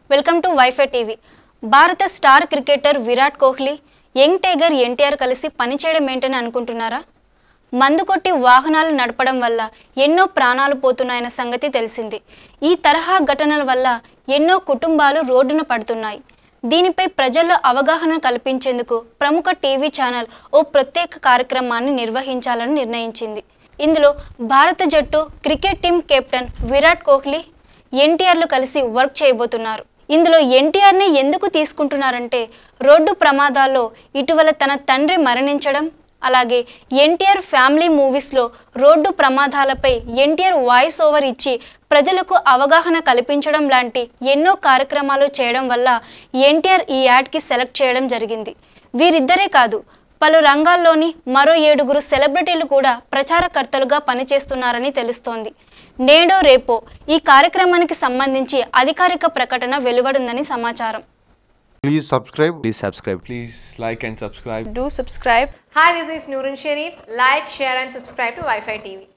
Welcome to WiFi TV భారత star cricketer Virat Kohli young tiger NTR కలిసి పనిచేయడం ఏంటని అనుకుంటున్నారా మందు కొట్టి వాహనాలు నడపడం వల్ల ఎన్నో ప్రాణాలు పోతున్నాయన్న సంగతి తెలిసింది ఈ తరహా ఘటనల వల్ల ఎన్నో కుటుంబాలు రోడ్డున పడుతున్నాయి దీనిపై ప్రజల్లో అవగాహన కల్పించేందుకు ప్రముఖ టీవీ ఛానల్ ఓ ప్రత్యేక కార్యక్రమాన్ని నిర్వహించాలని నిర్ణయించింది ఇందులో భారత జట్టు cricket team captain Virat Kohli ఎన్టీఆర్లు కలిసి వర్క్ చేయబోతున్నారు ఇందులో ఎన్టీఆర్ని ఎందుకు తీసుకుంటున్నారంటే రోడ్డు ప్రమాదాల్లో ఇటీవల తన తండ్రి మరణించడం అలాగే ఎన్టీఆర్ ఫ్యామిలీ మూవీస్లో రోడ్డు ప్రమాదాలపై ఎన్టీఆర్ వాయిస్ ఓవర్ ఇచ్చి ప్రజలకు అవగాహన కల్పించడం లాంటి ఎన్నో కార్యక్రమాలు చేయడం వల్ల ఎన్టీఆర్ ఈ యాడ్కి సెలెక్ట్ చేయడం జరిగింది వీరిద్దరే కాదు పలు రంగాల్లోని మరో ఏడుగురు సెలబ్రిటీలు కూడా ప్రచారకర్తలుగా పనిచేస్తున్నారని తెలుస్తోంది నేడో రేపో ఈ కార్యక్రమానికి సంబంధించి అధికారిక ప్రకటన వెలువడుందని సమాచారం Please subscribe. Please subscribe. Please like and subscribe. do subscribe Hi, this is Nurun Sharif. Like, share, and subscribe to Wi Fi TV.